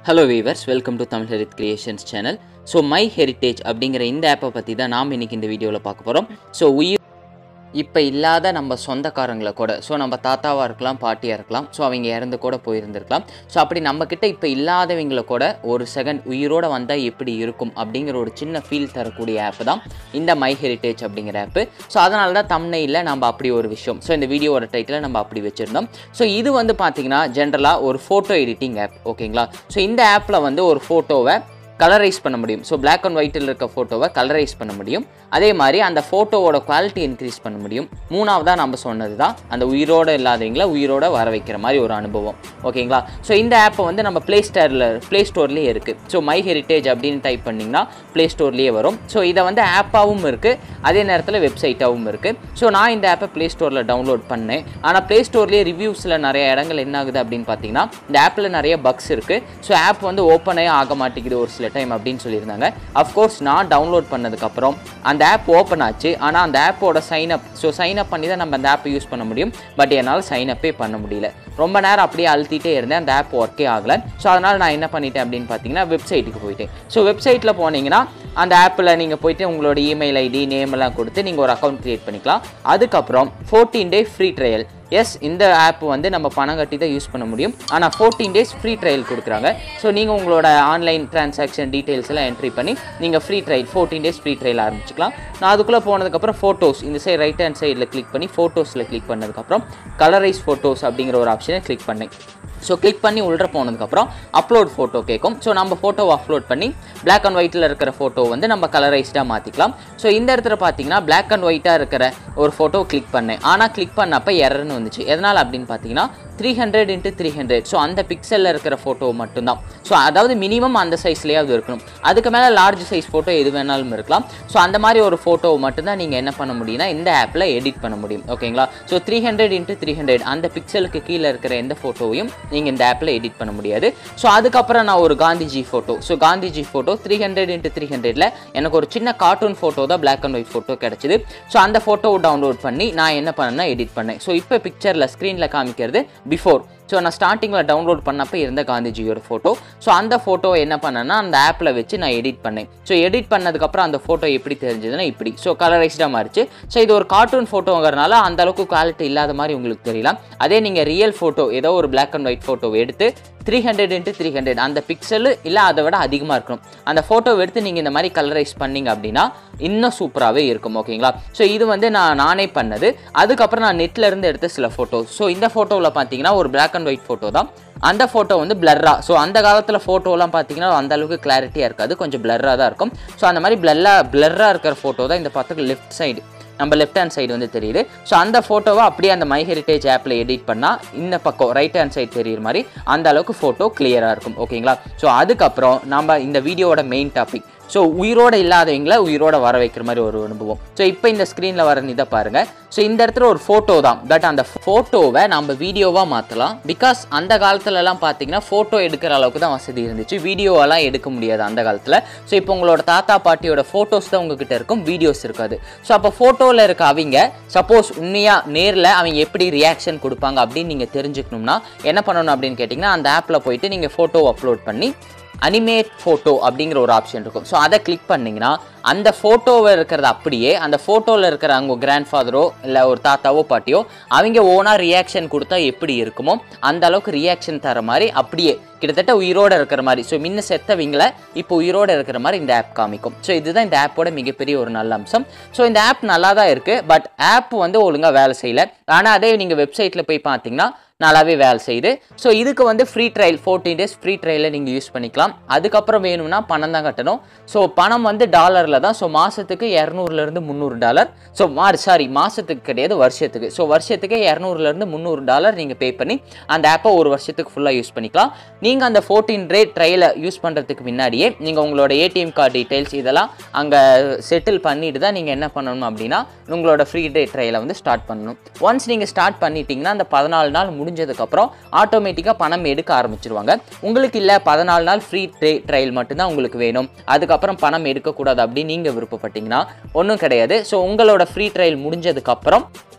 hello weavers welcome to Tamil Herit creations channel so my heritage அப்படிங்கிற இந்த ஆப்பை பற்றி தான் நாம் இன்றைக்கி இந்த வீடியோவில் பார்க்க போகிறோம் ஸோ உயிர் இப்போ இல்லாத நம்ம சொந்தக்காரங்களை கூட ஸோ நம்ம தாத்தாவாக இருக்கலாம் பாட்டியாக இருக்கலாம் ஸோ அவங்க இறந்து கூட போயிருந்திருக்கலாம் ஸோ அப்படி நம்மக்கிட்ட இப்போ இல்லாதவங்களை கூட ஒரு செகண்ட் உயிரோடு வந்தால் எப்படி இருக்கும் அப்படிங்கிற ஒரு சின்ன ஃபீல் தரக்கூடிய ஆப் தான் இந்த மை ஹெரிட்டேஜ் அப்படிங்கிற ஆப்பு ஸோ அதனால தான் தம்னையில் நம்ம அப்படி ஒரு விஷயம் ஸோ இந்த வீடியோவோட டைட்டில் நம்ம அப்படி வச்சுருந்தோம் ஸோ இது வந்து பார்த்திங்கன்னா ஜென்ரலாக ஒரு ஃபோட்டோ எடிட்டிங் ஆப் ஓகேங்களா ஸோ இந்த ஆப்பில் வந்து ஒரு ஃபோட்டோவை கலரைஸ் பண்ண முடியும் ஸோ பிளாக் அண்ட் ஒயிட்டில் இருக்க ஃபோட்டோவை கலரைஸ் பண்ண முடியும் அதே மாதிரி அந்த ஃபோட்டோவோட குவாலிட்டி இன்க்ரீஸ் பண்ண முடியும் மூணாவதாக நம்ம சொன்னது தான் அந்த உயிரோடு இல்லாதவங்கள உயிரோட வர வைக்கிற மாதிரி ஒரு அனுபவம் ஓகேங்களா ஸோ இந்த ஆப்பை வந்து நம்ம ப்ளே ஸ்டோரில் ப்ளே ஸ்டோர்லேயே இருக்குது ஸோ மை ஹெரிட்டேஜ் அப்படின்னு டைப் பண்ணிங்கன்னா ப்ளே ஸ்டோர்லேயே வரும் ஸோ இதை வந்து ஆப்பாகவும் இருக்குது அதே நேரத்தில் வெப்சைட்டாகவும் இருக்குது ஸோ நான் இந்த ஆப்பை ப்ளே ஸ்டோரில் டவுன்லோட் பண்ணேன் ஆனால் ப்ளே ஸ்டோர்லேயே ரிவ்யூஸில் நிறைய இடங்கள் என்ன ஆகுது அப்படின்னு பார்த்தீங்கன்னா இந்த ஆப்பில் நிறைய பக்ஸ் இருக்குது ஸோ ஆப் வந்து ஓப்பனே ஆக மாட்டேங்குது ஒரு சில டைம் அப்படின்னு சொல்லியிருந்தாங்க அஃப்கோர்ஸ் நான் டவுன்லோட் பண்ணதுக்கப்புறம் அந்த ஆப் ஓப்பன் ஆச்சு ஆனால் அந்த ஆப்போட sign up so sign up பண்ணி தான் நம்ம அந்த ஆப்பை யூஸ் பண்ண முடியும் பட் என்னால் சைன் அப்பே பண்ண முடியல ரொம்ப நேரம் அப்படியே அழுத்திட்டே இருந்தேன் அந்த ஆப் ஒர்க்கே ஆகலை ஸோ அதனால் நான் என்ன பண்ணிட்டேன் அப்படின்னு பார்த்தீங்கன்னா வெப்சைட்டுக்கு போயிட்டேன் ஸோ வெப்சைட்டில் போனீங்கன்னா அந்த ஆப்பில் நீங்கள் போயிட்டு உங்களோட இமெயில் ஐடி நேம் எல்லாம் கொடுத்து நீங்கள் ஒரு அக்கௌண்ட் க்ரியேட் பண்ணிக்கலாம் அதுக்கப்புறம் fourteen day free trial yes இந்த ஆப் வந்து நம்ம பணம் கட்டி தான் யூஸ் பண்ண முடியும் ஆனால் ஃபோர்டீன் டேஸ் ஃப்ரீ ட்ரையல் கொடுக்குறாங்க ஸோ நீங்கள் உங்களோட ஆன்லைன் ட்ரான்சாக்ஷன் டீட்டெயில்ஸ் எல்லாம் என்ட்ரி பண்ணி நீங்கள் free trial fourteen days free trial ஆரம்பிச்சிக்கலாம் நான் அதுக்குள்ளே போனதுக்கப்புறம் ஃபோட்டோஸ் இந்த சைடு ரைட் ஹேண்ட் சைடில் கிளிக் பண்ணி ஃபோட்டோஸில் கிளிக் பண்ணதுக்கப்புறம் கலரைஸ் ஃபோட்டோஸ் அப்படிங்கிற ஒரு ஆப்ஷனை கிளிக் பண்ணேன் ஸோ கிளிக் பண்ணி உள்ள போனதுக்கப்புறம் அப்லோட் ஃபோட்டோ கேட்கும் ஸோ நம்ம ஃபோட்டோவை அப்லோட் பண்ணி பிளாக் அண்ட் ஒயிட்டில் இருக்கிற ஃபோட்டோ வந்து நம்ம கலரைஸ்டாக மாற்றிக்கலாம் ஸோ இந்த இடத்துல பார்த்தீங்கன்னா பிளாக் அண்ட் ஒயிட்டாக இருக்கிற ஒரு ஃபோட்டோ கிளிக் பண்ணேன் ஆனால் கிளிக் பண்ணப்போ எரர்னு வந்துச்சு எதனால் அப்படின்னு பார்த்தீங்கன்னா three hundred into three hundred so அந்த பிக்சலில் இருக்கிற ஃபோட்டோ மட்டும்தான் ஸோ அதாவது மினிமம் அந்த சைஸ்லேயாவது இருக்கணும் அதுக்கு மேலே லார்ஜ் சைஸ் ஃபோட்டோ எது வேணாலும் இருக்கலாம் ஸோ அந்த மாதிரி ஒரு ஃபோட்டோவை மட்டும்தான் நீங்கள் என்ன பண்ண முடியும்னா இந்த ஆப்பில் எடிட் பண்ண முடியும் ஓகேங்களா so three hundred into three hundred அந்த பிக்சலுக்கு கீழே இருக்கிற எந்த ஃபோட்டோவையும் நீங்கள் இந்த ஆப்பில் எடிட் பண்ண முடியாது ஸோ அதுக்கப்புறம் நான் ஒரு Gandhiji photo so Gandhiji photo three hundred into three ஹண்ட்ரடில் எனக்கு ஒரு சின்ன கார்ட்டூன் ஃபோட்டோ தான் பிளாக் அண்ட் ஒயிட் ஃபோட்டோ கிடச்சிது ஸோ அந்த ஃபோட்டோவை டவுன்லோட் பண்ணி நான் என்ன பண்ணேன்னா எடிட் பண்ணேன் ஸோ இப்போ பிக்சரில் ஸ்க்ரீனில் காமிக்கிறது பிஃபோர் ஸோ நான் ஸ்டார்டிங்கில் டவுன்லோட் பண்ணப்போ இருந்த காந்திஜியோட ஃபோட்டோ ஸோ அந்த ஃபோட்டோவை என்ன பண்ணேன்னா அந்த ஆப்பில் வச்சு நான் எடிட் பண்ணேன் ஸோ எடிட் பண்ணதுக்கப்புறம் அந்த ஃபோட்டோ எப்படி தெரிஞ்சதுன்னா இப்படி ஸோ கலரைஸ்டாக மாறிச்சு ஸோ இது ஒரு கார்ட்டூன் ஃபோட்டோங்கிறனால அந்த அளவுக்கு குவாலிட்டி இல்லாத மாதிரி உங்களுக்கு தெரியலாம் அதே நீங்கள் ரியல் ஃபோட்டோ ஏதோ ஒரு பிளாக் அண்ட் ஒயிட் ஃபோட்டோ எடுத்து three hundred into three hundred அந்த பிக்சல் இல்லை அதை விட அதிகமாக இருக்கணும் அந்த ஃபோட்டோவை எடுத்து நீங்கள் இந்த மாதிரி கலரைஸ் பண்ணிங்க அப்படின்னா இன்னும் சூப்பராகவே இருக்கும் ஓகேங்களா ஸோ இது வந்து நான் நானே பண்ணது அதுக்கப்புறம் நான் நெட்டில் இருந்து எடுத்த சில ஃபோட்டோஸ் ஸோ இந்த ஃபோட்டோவில் பார்த்தீங்கன்னா ஒரு பிளாக் அண்ட் ஒயிட் ஃபோட்டோ தான் அந்த ஃபோட்டோ வந்து பிளர்ரா ஸோ அந்த காலத்தில் ஃபோட்டோலாம் பார்த்தீங்கன்னா அந்த அளவுக்கு கிளாரிட்டியாக இருக்காது கொஞ்சம் பிளர்ராக தான் இருக்கும் ஸோ அந்த மாதிரி பிளல்லா பிளர்ராக இருக்கிற ஃபோட்டோ தான் இந்த பக்கத்துக்கு லெஃப்ட் சைடு நம்ம லெஃப்ட் ஹேண்ட் சைடு வந்து தெரியுது ஸோ அந்த ஃபோட்டோவை அப்படியே அந்த மை ஹெரிட்டேஜ் ஆப்பில் எடிட் பண்ணால் இந்த பக்கம் ரைட் ஹேண்ட் சைடு தெரியுற மாதிரி அந்த அளவுக்கு ஃபோட்டோ கிளியராக இருக்கும் ஓகேங்களா ஸோ அதுக்கப்புறம் நம்ம இந்த வீடியோவோட மெயின் டாபிக் ஸோ உயிரோட இல்லாதவங்கள உயிரோட வர வைக்கிற மாதிரி ஒரு அனுபவம் ஸோ இப்போ இந்த ஸ்க்ரீனில் வர இதை பாருங்கள் ஸோ இந்த இடத்துல ஒரு ஃபோட்டோ தான் பட் அந்த ஃபோட்டோவை நம்ம வீடியோவாக மாற்றலாம் பிகாஸ் அந்த காலத்துலலாம் பார்த்தீங்கன்னா ஃபோட்டோ எடுக்கிற அளவுக்கு தான் வசதி இருந்துச்சு வீடியோவெல்லாம் எடுக்க முடியாது அந்த காலத்தில் ஸோ இப்போ உங்களோட தாத்தா பாட்டியோட ஃபோட்டோஸ் தான் உங்ககிட்ட இருக்கும் வீடியோஸ் இருக்காது ஸோ அப்போ ஃபோட்டோவில் இருக்க அவங்க சப்போஸ் உண்மையாக நேரில் அவங்க எப்படி ரியாக்ஷன் கொடுப்பாங்க அப்படின்னு நீங்கள் தெரிஞ்சுக்கணும்னா என்ன பண்ணணும் அப்படின்னு கேட்டிங்கன்னா அந்த ஆப்பில் போயிட்டு நீங்கள் ஃபோட்டோ அப்லோட் பண்ணி அனிமேட் ஃபோட்டோ அப்படிங்கிற ஒரு ஆப்ஷன் இருக்கும் ஸோ அதை கிளிக் பண்ணிங்கன்னா அந்த ஃபோட்டோவை இருக்கிறது அப்படியே அந்த ஃபோட்டோவில் இருக்கிற அவங்க கிராண்ட் ஃபாதரோ இல்லை ஒரு தாத்தாவோ பாட்டியோ அவங்க ஓனாக ரியாக்ஷன் கொடுத்தா எப்படி இருக்குமோ அந்த அளவுக்கு ரியாக்ஷன் தர மாதிரி அப்படியே கிட்டத்தட்ட உயிரோடு இருக்கிற மாதிரி ஸோ முன்ன செத்தவங்கள இப்போ உயிரோடு இருக்கிற மாதிரி இந்த ஆப் காமிக்கும் ஸோ இதுதான் இந்த ஆப்போட மிகப்பெரிய ஒரு நல்ல அம்சம் ஸோ இந்த ஆப் நல்லா தான் இருக்குது பட் ஆப் வந்து ஒழுங்காக வேலை செய்யலை ஆனால் அதே நீங்கள் வெப்சைட்டில் போய் பார்த்தீங்கன்னா நல்லாவே வேலை செய்யுது ஸோ இதுக்கு வந்து free trial fourteen days free ட்ரையலில் நீங்கள் யூஸ் பண்ணிக்கலாம் அதுக்கப்புறம் வேணும்னா பணம் தான் கட்டணும் ஸோ பணம் வந்து டாலரில் தான் ஸோ மாதத்துக்கு இரநூறுலேருந்து முந்நூறு டாலர் ஸோ மாறு சாரி மாதத்துக்கு கிடையாது வருஷத்துக்கு ஸோ வருஷத்துக்கு இரநூறுலேருந்து முந்நூறு டாலர் நீங்கள் பே பண்ணி அந்த ஆப்பை ஒரு வருஷத்துக்கு ஃபுல்லாக யூஸ் பண்ணிக்கலாம் நீங்கள் அந்த ஃபோர்டீன் டே ட்ரையலை யூஸ் பண்ணுறதுக்கு முன்னாடியே நீங்கள் உங்களோட ஏடிஎம் கார்டு டீட்டெயில்ஸ் இதெல்லாம் அங்கே செட்டில் பண்ணிட்டு தான் நீங்கள் என்ன பண்ணணும் அப்படின்னா உங்களோட ஃப்ரீ டே ட்ரையலை வந்து ஸ்டார்ட் பண்ணணும் ஒன்ஸ் நீங்கள் ஸ்டார்ட் பண்ணிட்டீங்கன்னா அந்த பதினாலு நாள் முடிஞ்சதுக்கப்புறம் ஆட்டோமேட்டிக்காக பணம் எடுக்க ஆரம்பிச்சிருவாங்க உங்களுக்கு இல்லை பதினாலு நாள் ஃப்ரீ ட்ரே ட்ரையல் மட்டும்தான் உங்களுக்கு வேணும் அதுக்கப்புறம் பணம் எடுக்கக்கூடாது அப்படின்னு நீங்கள் விருப்பப்பட்டீங்கன்னா ஒன்றும் கிடையாது ஸோ உங்களோட ஃப்ரீ ட்ரையல் முடிஞ்சதுக்கப்புறம்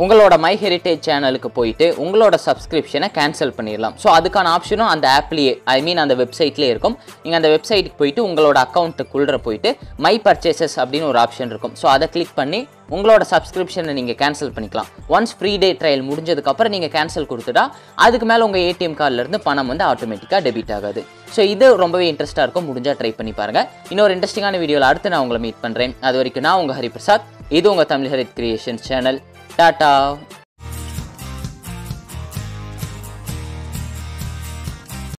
உங்களோட மை ஹெரிட்டேஜ் சேனலுக்கு போயிட்டு உங்களோட சப்ஸ்கிரிப்ஷனை கேன்சல் பண்ணிடலாம் ஸோ அதுக்கான ஆப்ஷனும் அந்த ஆப்லேயே ஐ மீன் அந்த வெப்சைட்லேயே இருக்கும் நீங்கள் அந்த வெப்சைட்டுக்கு போயிட்டு உங்களோட அக்கௌண்ட்டுக்குள்ளே போயிட்டு மை பர்ச்சேசஸ் அப்படின்னு ஒரு ஆப்ஷன் இருக்கும் ஸோ அதை கிளிக் பண்ணி உங்களோட சப்ஸ்கிரிப்ஷனை நீங்கள் கேன்சல் பண்ணிக்கலாம் ஒன்ஸ் ஃப்ரீ டே ட்ரையல் முடிஞ்சதுக்கப்புறம் நீங்கள் கேன்சல் கொடுத்துட்டா அதுக்கு மேலே உங்கள் ஏடிஎம் கார்டிலேருந்து பணம் வந்து ஆட்டோமேட்டிக்காக டெபிட் ஆகாது ஸோ இது ரொம்பவே இன்ட்ரெஸ்ட்டாக இருக்கும் முடிஞ்சால் ட்ரை பண்ணி பாருங்கள் இன்னொரு இன்ட்ரெஸ்டிங்கான வீடியோவில் அடுத்து நான் உங்களை மீட் பண்ணுறேன் அது வரைக்கும் நான் உங்கள் ஹரிபிரசாத் இது உங்கள் Tamil Herit creations channel tata